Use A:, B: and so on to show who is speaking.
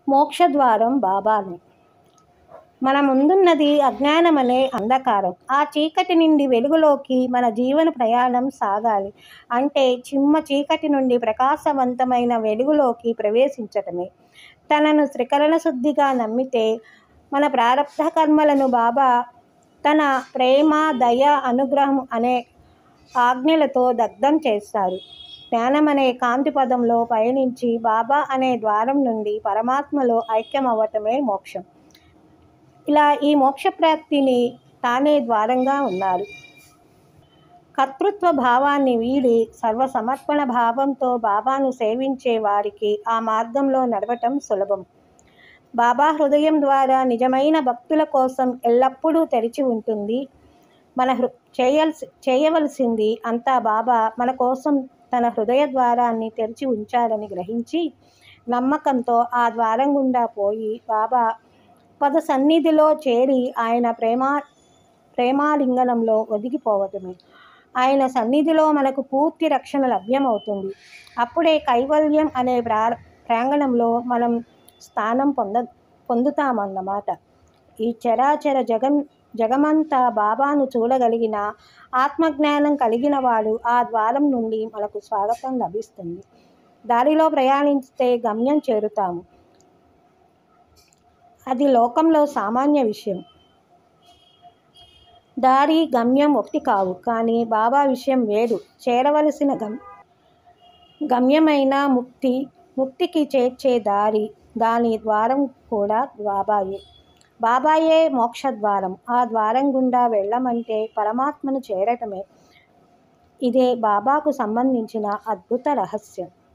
A: మోక్షద్వారం బాబానే మన ముందున్నది అజ్ఞానం అనే అంధకారం ఆ చీకటి నుండి వెలుగులోకి మన జీవన ప్రయాణం సాగాలి అంటే చిమ్మ చీకటి నుండి ప్రకాశవంతమైన వెలుగులోకి ప్రవేశించటమే తనను త్రికరణ శుద్ధిగా నమ్మితే మన ప్రారంధ కర్మలను బాబా తన ప్రేమ దయ అనుగ్రహం అనే ఆజ్ఞలతో దగ్ధం చేస్తారు జ్ఞానం అనే కాంతి పదంలో పయనించి బాబా అనే ద్వారం నుండి పరమాత్మలో ఐక్యమవ్వటమే మోక్షం ఇలా ఈ మోక్ష ప్రాప్తిని తానే ద్వారంగా ఉన్నారు కర్తృత్వ భావాన్ని వీడి సర్వసమర్పణ భావంతో బాబాను సేవించే వారికి ఆ మార్గంలో నడవటం సులభం బాబా హృదయం ద్వారా నిజమైన భక్తుల కోసం ఎల్లప్పుడూ తెరిచి ఉంటుంది మన హృ చేయల్సి చేయవలసింది అంతా బాబా మన కోసం తన హృదయ ద్వారాన్ని తెరిచి ఉంచారని గ్రహించి నమ్మకంతో ఆ ద్వారం గుండా పోయి బాబా పద సన్నిధిలో చేరి ఆయన ప్రేమా ప్రేమాలింగనంలో ఒదిగిపోవటమే ఆయన సన్నిధిలో మనకు పూర్తి రక్షణ లభ్యమవుతుంది అప్పుడే కైవల్యం అనే ప్రా ప్రాంగణంలో మనం స్థానం పొంద పొందుతామన్నమాట ఈ చరాచర జగన్ జగమంతా బాబాను చూడగలిగిన ఆత్మజ్ఞానం కలిగిన వాడు ఆ ద్వారం నుండి మనకు స్వాగతం లభిస్తుంది దారిలో ప్రయాణిస్తే గమ్యం చేరుతాము అది లోకంలో సామాన్య విషయం దారి గమ్యం ఒకటి కావు కానీ బాబా విషయం వేరు చేరవలసిన గమ్ గమ్యమైన ముక్తి ముక్తికి చేర్చే దారి దాని ద్వారం కూడా బాబాయే బాబాయే మోక్షద్వారం ఆ ద్వారం గుండా వెళ్ళమంటే పరమాత్మను చేరటమే ఇదే బాబాకు సంబంధించిన అద్భుత రహస్యం